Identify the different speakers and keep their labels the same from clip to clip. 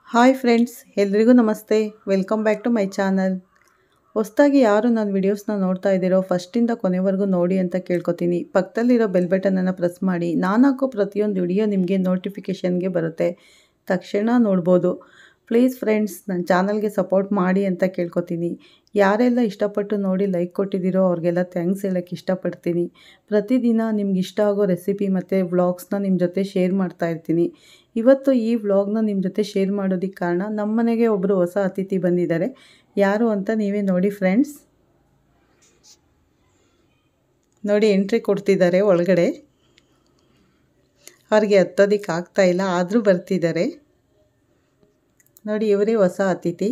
Speaker 1: hi friends ಎಲ್ರಿಗೂ ನಮಸ್ತೆ welcome back to my channel ಹೊಸ್ದಾಗಿ ಯಾರು ನನ್ನ ವಿಡಿಯೋಸ್ನ ನೋಡ್ತಾ ಇದ್ದೀರೋ ಫಸ್ಟಿಂದ ಕೊನೆವರೆಗೂ ನೋಡಿ ಅಂತ ಕೇಳ್ಕೊತೀನಿ ಪಕ್ಕದಲ್ಲಿರೋ ಬೆಲ್ ಬಟನನ್ನು ಪ್ರೆಸ್ ಮಾಡಿ ನಾನು ಹಾಕೋ ಪ್ರತಿಯೊಂದು ವಿಡಿಯೋ ನಿಮಗೆ ನೋಟಿಫಿಕೇಷನ್ಗೆ ಬರುತ್ತೆ ತಕ್ಷಣ ನೋಡ್ಬೋದು ಪ್ಲೀಸ್ ಫ್ರೆಂಡ್ಸ್ ನನ್ನ ಚಾನಲ್ಗೆ ಸಪೋರ್ಟ್ ಮಾಡಿ ಅಂತ ಕೇಳ್ಕೊತೀನಿ ಯಾರೆಲ್ಲ ಇಷ್ಟಪಟ್ಟು ನೋಡಿ ಲೈಕ್ ಕೊಟ್ಟಿದ್ದೀರೋ ಅವ್ರಿಗೆಲ್ಲ ಥ್ಯಾಂಕ್ಸ್ ಹೇಳೋಕ್ಕೆ ಇಷ್ಟಪಡ್ತೀನಿ ಪ್ರತಿದಿನ ನಿಮ್ಗೆ ಇಷ್ಟ ಆಗೋ ರೆಸಿಪಿ ಮತ್ತು ವ್ಲಾಗ್ಸ್ನ ನಿಮ್ಮ ಜೊತೆ ಶೇರ್ ಮಾಡ್ತಾ ಇರ್ತೀನಿ ಇವತ್ತು ಈ ವ್ಲಾಗ್ನ ನಿಮ್ಮ ಜೊತೆ ಶೇರ್ ಮಾಡೋದಕ್ಕೆ ಕಾರಣ ನಮ್ಮ ಮನೆಗೆ ಒಬ್ಬರು ಹೊಸ ಅತಿಥಿ ಬಂದಿದ್ದಾರೆ ಯಾರು ಅಂತ ನೀವೇ ನೋಡಿ ಫ್ರೆಂಡ್ಸ್ ನೋಡಿ ಎಂಟ್ರಿ ಕೊಡ್ತಿದ್ದಾರೆ ಒಳಗಡೆ ಅವ್ರಿಗೆ ಹತ್ತೋದಕ್ಕೆ ಆಗ್ತಾ ಇಲ್ಲ ಆದರೂ ಬರ್ತಿದ್ದಾರೆ ನೋಡಿ ಇವರೇ ಹೊಸ ಅತಿಥಿ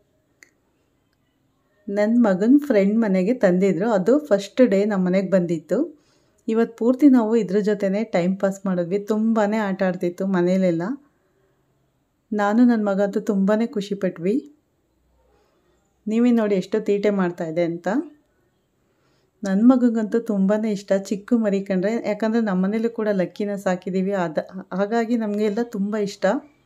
Speaker 1: ನನ್ನ ಮಗನ ಫ್ರೆಂಡ್ ಮನೆಗೆ ತಂದಿದ್ರು ಅದು ಫಸ್ಟ್ ಡೇ ನಮ್ಮ ಮನೆಗೆ ಬಂದಿತ್ತು ಇವತ್ತು ಪೂರ್ತಿ ನಾವು ಇದ್ರ ಜೊತೆನೇ ಟೈಮ್ ಪಾಸ್ ಮಾಡಿದ್ವಿ ತುಂಬಾ ಆಟ ಆಡ್ತಿತ್ತು ಮನೇಲೆಲ್ಲ ನಾನು ನನ್ನ ಮಗ ಅಂತೂ ತುಂಬಾ ಖುಷಿಪಟ್ವಿ ನೀವೇ ನೋಡಿ ಎಷ್ಟು ತೀಟೆ ಮಾಡ್ತಾ ಇದೆ ಅಂತ ನನ್ನ ಮಗಂಗಂತೂ ತುಂಬಾ ಇಷ್ಟ ಚಿಕ್ಕ ಮರಿ ಕಂಡ್ರೆ ಯಾಕಂದರೆ ನಮ್ಮ ಮನೇಲೂ ಕೂಡ ಲಕ್ಕಿನ ಸಾಕಿದ್ದೀವಿ ಅದ ಹಾಗಾಗಿ ನಮಗೆಲ್ಲ ತುಂಬ ಇಷ್ಟ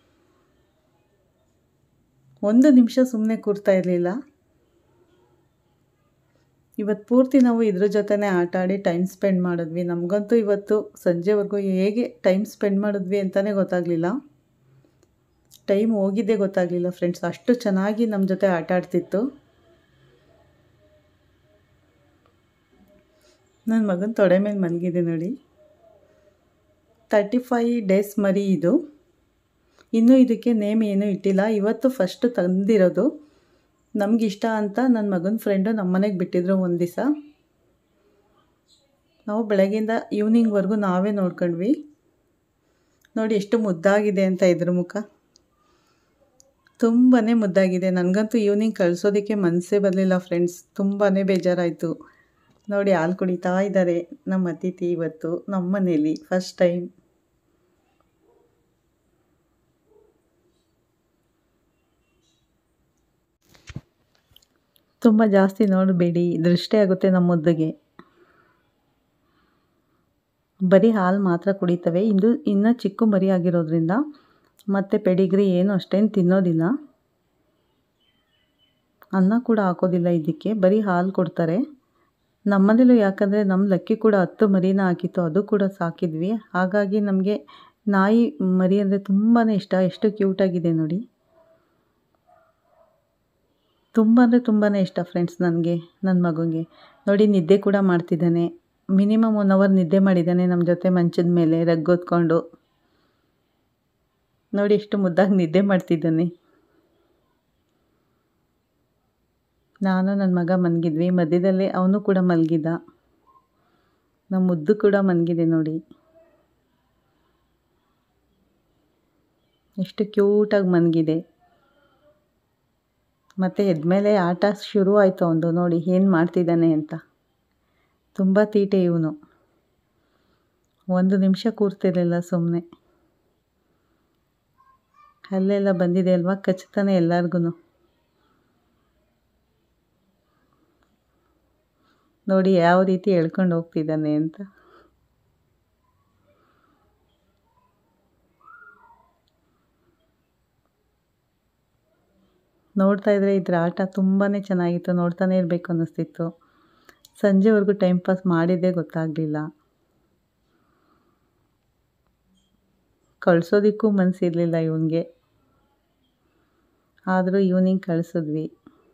Speaker 1: ಒಂದು ನಿಮಿಷ ಸುಮ್ಮನೆ ಕೂರ್ತಾ ಇರಲಿಲ್ಲ ಇವತ್ತು ಪೂರ್ತಿ ನಾವು ಇದ್ರ ಜೊತೆನೇ ಆಟ ಆಡಿ ಟೈಮ್ ಸ್ಪೆಂಡ್ ಮಾಡಿದ್ವಿ ನಮಗಂತೂ ಇವತ್ತು ಸಂಜೆವರೆಗೂ ಹೇಗೆ ಟೈಮ್ ಸ್ಪೆಂಡ್ ಮಾಡಿದ್ವಿ ಅಂತಲೇ ಗೊತ್ತಾಗಲಿಲ್ಲ ಟೈಮ್ ಹೋಗಿದ್ದೇ ಗೊತ್ತಾಗಲಿಲ್ಲ ಫ್ರೆಂಡ್ಸ್ ಅಷ್ಟು ಚೆನ್ನಾಗಿ ನಮ್ಮ ಜೊತೆ ಆಟ ಆಡ್ತಿತ್ತು ನನ್ನ ಮಗನ ತೊಡೆ ಮೇಲೆ ಮಲಗಿದೆ ನೋಡಿ ತರ್ಟಿ ಫೈ ಡೇಸ್ ಮರಿ ಇದು ಇನ್ನೂ ಇದಕ್ಕೆ ನೇಮ್ ಏನೂ ಇಟ್ಟಿಲ್ಲ ಇವತ್ತು ಫಸ್ಟ್ ತಂದಿರೋದು ನಮಗಿಷ್ಟ ಅಂತ ನನ್ನ ಮಗನ ಫ್ರೆಂಡು ನಮ್ಮ ಮನೆಗೆ ಬಿಟ್ಟಿದ್ರು ಒಂದು ದಿವಸ ನಾವು ಬೆಳಗ್ಗಿಂದ ಈವ್ನಿಂಗ್ವರೆಗೂ ನಾವೇ ನೋಡ್ಕೊಂಡ್ವಿ ನೋಡಿ ಎಷ್ಟು ಮುದ್ದಾಗಿದೆ ಅಂತ ಇದ್ರ ಮುಖ ತುಂಬಾ ಮುದ್ದಾಗಿದೆ ನನಗಂತೂ ಈವ್ನಿಂಗ್ ಕಳಿಸೋದಕ್ಕೆ ಮನಸ್ಸೇ ಬರಲಿಲ್ಲ ಫ್ರೆಂಡ್ಸ್ ತುಂಬಾ ಬೇಜಾರಾಯಿತು ನೋಡಿ ಹಾಲು ಕುಡಿತಾ ಇದ್ದಾರೆ ನಮ್ಮ ಅತಿಥಿ ಇವತ್ತು ನಮ್ಮ ಮನೇಲಿ ಫಸ್ಟ್ ಟೈಮ್ ತುಂಬ ಜಾಸ್ತಿ ನೋಡಬೇಡಿ ದೃಷ್ಟಿ ಆಗುತ್ತೆ ನಮ್ಮ ಮುದ್ದಿಗೆ ಬರೀ ಹಾಲು ಮಾತ್ರ ಕುಡಿತವೆ ಇಂದು ಇನ್ನೂ ಚಿಕ್ಕ ಮರಿ ಆಗಿರೋದ್ರಿಂದ ಮತ್ತು ಪೆಡಿಗ್ರಿ ಏನು ಅಷ್ಟೇನು ತಿನ್ನೋದಿಲ್ಲ ಅನ್ನ ಕೂಡ ಹಾಕೋದಿಲ್ಲ ಇದಕ್ಕೆ ಬರೀ ಹಾಲು ಕೊಡ್ತಾರೆ ನಮ್ಮನೇಲೂ ಯಾಕಂದರೆ ನಮ್ಮ ಲಕ್ಕಿ ಕೂಡ ಹತ್ತು ಮರಿನ ಹಾಕಿತ್ತು ಅದು ಕೂಡ ಸಾಕಿದ್ವಿ ಹಾಗಾಗಿ ನಮಗೆ ನಾಯಿ ಮರಿ ಅಂದರೆ ತುಂಬಾ ಇಷ್ಟ ಎಷ್ಟು ಕ್ಯೂಟಾಗಿದೆ ನೋಡಿ ತುಂಬ ಅಂದರೆ ತುಂಬಾ ಇಷ್ಟ ಫ್ರೆಂಡ್ಸ್ ನನಗೆ ನನ್ನ ಮಗುಗೆ ನೋಡಿ ನಿದ್ದೆ ಕೂಡ ಮಾಡ್ತಿದ್ದಾನೆ ಮಿನಿಮಮ್ ಒನ್ ಅವರ್ ನಿದ್ದೆ ಮಾಡಿದ್ದಾನೆ ನಮ್ಮ ಜೊತೆ ಮಂಚದ ಮೇಲೆ ರಗ್ಗೊತ್ಕೊಂಡು ನೋಡಿ ಎಷ್ಟು ಮುದ್ದಾಗಿ ನಿದ್ದೆ ಮಾಡ್ತಿದ್ದಾನೆ ನಾನು ನನ್ನ ಮಗ ಮಲಗಿದ್ವಿ ಮಧ್ಯದಲ್ಲೇ ಅವನು ಕೂಡ ಮಲಗಿದ್ದ ನಮ್ಮ ಮುದ್ದು ಕೂಡ ಮಲಗಿದೆ ನೋಡಿ ಎಷ್ಟು ಕ್ಯೂಟಾಗಿ ಮಲಗಿದೆ ಮತ್ತು ಎದ್ಮೇಲೆ ಆಟ ಶುರು ಆಯಿತು ಅವನು ನೋಡಿ ಏನು ಮಾಡ್ತಿದ್ದಾನೆ ಅಂತ ತುಂಬ ತೀಟೆ ಇವನು ಒಂದು ನಿಮಿಷ ಕೂರ್ತಿರ್ಲಿಲ್ಲ ಸುಮ್ಮನೆ ಅಲ್ಲೆಲ್ಲ ಬಂದಿದೆ ಅಲ್ವಾ ಕಚ್ತಾನೆ ಎಲ್ಲರಿಗೂ ನೋಡಿ ಯಾವ ರೀತಿ ಎಳ್ಕೊಂಡು ಹೋಗ್ತಿದ್ದಾನೆ ಅಂತ ನೋಡ್ತಾ ಇದ್ದರೆ ಇದ್ರ ಆಟ ತುಂಬಾ ಚೆನ್ನಾಗಿತ್ತು ನೋಡ್ತಾನೆ ಇರಬೇಕು ಅನ್ನಿಸ್ತಿತ್ತು ಸಂಜೆವರೆಗೂ ಟೈಮ್ ಪಾಸ್ ಮಾಡಿದ್ದೇ ಗೊತ್ತಾಗಲಿಲ್ಲ ಕಳ್ಸೋದಕ್ಕೂ ಮನಸ್ಸಿರಲಿಲ್ಲ ಇವನಿಗೆ ಆದರೂ ಈವ್ನಿಂಗ್ ಕಳಿಸಿದ್ವಿ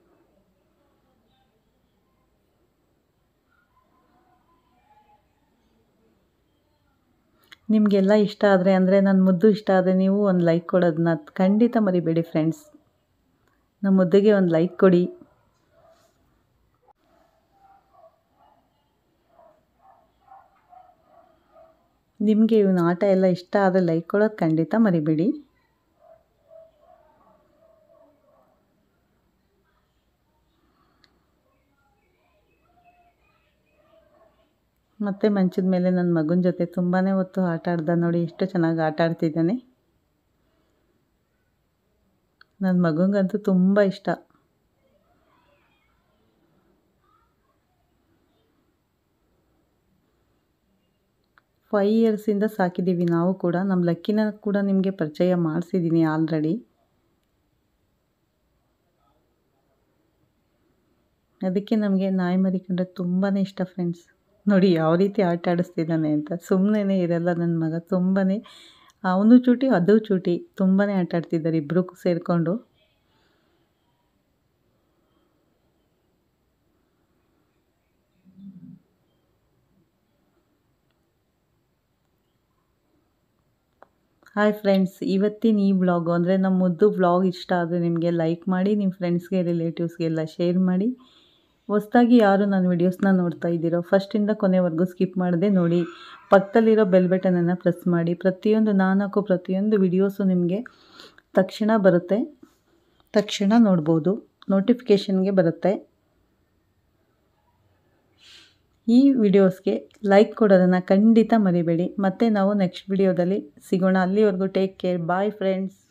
Speaker 1: ನಿಮಗೆಲ್ಲ ಇಷ್ಟ ಆದರೆ ಅಂದರೆ ನನ್ನ ಮುದ್ದು ಇಷ್ಟ ಆದರೆ ನೀವು ಒಂದು ಲೈಕ್ ಕೊಡೋದನ್ನ ಖಂಡಿತ ಮರಿಬೇಡಿ ಫ್ರೆಂಡ್ಸ್ ನಮ್ಮ ಮುದ್ದಿಗೆ ಒಂದು ಲೈಕ್ ಕೊಡಿ ನಿಮಗೆ ಇವನ ಆಟ ಎಲ್ಲ ಇಷ್ಟ ಆದರೆ ಲೈಕ್ ಕೊಡೋದು ಖಂಡಿತ ಮರಿಬೇಡಿ ಮತ್ತು ಮಂಚದ ಮೇಲೆ ನನ್ನ ಮಗನ ಜೊತೆ ತುಂಬಾ ಹೊತ್ತು ಆಟ ಆಡ್ದ ನೋಡಿ ಎಷ್ಟು ಚೆನ್ನಾಗಿ ಆಟ ಆಡ್ತಿದ್ದಾನೆ ನನ್ನ ಮಗನಿಗಂತೂ ತುಂಬ ಇಷ್ಟ ಫೈ ಇಯರ್ಸಿಂದ ಸಾಕಿದ್ದೀವಿ ನಾವು ಕೂಡ ನಮ್ಮ ಲಕ್ಕಿನ ಕೂಡ ನಿಮಗೆ ಪರಿಚಯ ಮಾಡಿಸಿದ್ದೀನಿ ಆಲ್ರೆಡಿ ಅದಕ್ಕೆ ನಮಗೆ ನಾಯಿ ಮರಿ ಕಂಡ್ರೆ ತುಂಬಾ ಇಷ್ಟ ಫ್ರೆಂಡ್ಸ್ ನೋಡಿ ಯಾವ ರೀತಿ ಆಟ ಆಡಿಸ್ತಿದ್ದಾನೆ ಅಂತ ಸುಮ್ಮನೆ ಇರಲ್ಲ ನನ್ನ ಮಗ ತುಂಬಾ ಅವನು ಚೂಟಿ ಅದು ಚೂಟಿ ತುಂಬಾ ಆಟ ಆಡ್ತಿದ್ದಾರೆ ಇಬ್ಬರು ಸೇರಿಕೊಂಡು ಹಾಯ್ ಫ್ರೆಂಡ್ಸ್ ಇವತ್ತಿನ ಈ ವ್ಲಾಗು ಅಂದರೆ ನಮ್ಮ ಮುದ್ದು ವ್ಲಾಗ್ ಇಷ್ಟ ಆದರೆ ನಿಮಗೆ ಲೈಕ್ ಮಾಡಿ ನಿಮ್ಮ ಫ್ರೆಂಡ್ಸ್ಗೆ ರಿಲೇಟಿವ್ಸ್ಗೆಲ್ಲ ಶೇರ್ ಮಾಡಿ ಹೊಸ್ದಾಗಿ ಯಾರು ನನ್ನ ವೀಡಿಯೋಸ್ನ ನೋಡ್ತಾ ಇದ್ದೀರೋ ಫಸ್ಟಿಂದ ಕೊನೆವರೆಗೂ ಸ್ಕಿಪ್ ಮಾಡದೆ ನೋಡಿ ಪಕ್ಕದಲ್ಲಿರೋ ಬೆಲ್ ಬಟನನ್ನು ಪ್ರೆಸ್ ಮಾಡಿ ಪ್ರತಿಯೊಂದು ನಾನು ಹಾಕೋ ಪ್ರತಿಯೊಂದು ವಿಡಿಯೋಸು ನಿಮಗೆ ತಕ್ಷಣ ಬರುತ್ತೆ ತಕ್ಷಣ ನೋಡ್ಬೋದು ನೋಟಿಫಿಕೇಷನ್ಗೆ ಬರುತ್ತೆ ಈ ವಿಡಿಯೋಸ್ಗೆ ಲೈಕ್ ಕೊಡೋದನ್ನು ಖಂಡಿತ ಮರಿಬೇಡಿ ಮತ್ತೆ ನಾವು ನೆಕ್ಸ್ಟ್ ವಿಡಿಯೋದಲ್ಲಿ ಸಿಗೋಣ ಅಲ್ಲಿವರೆಗೂ ಟೇಕ್ ಕೇರ್ ಬಾಯ್ ಫ್ರೆಂಡ್ಸ್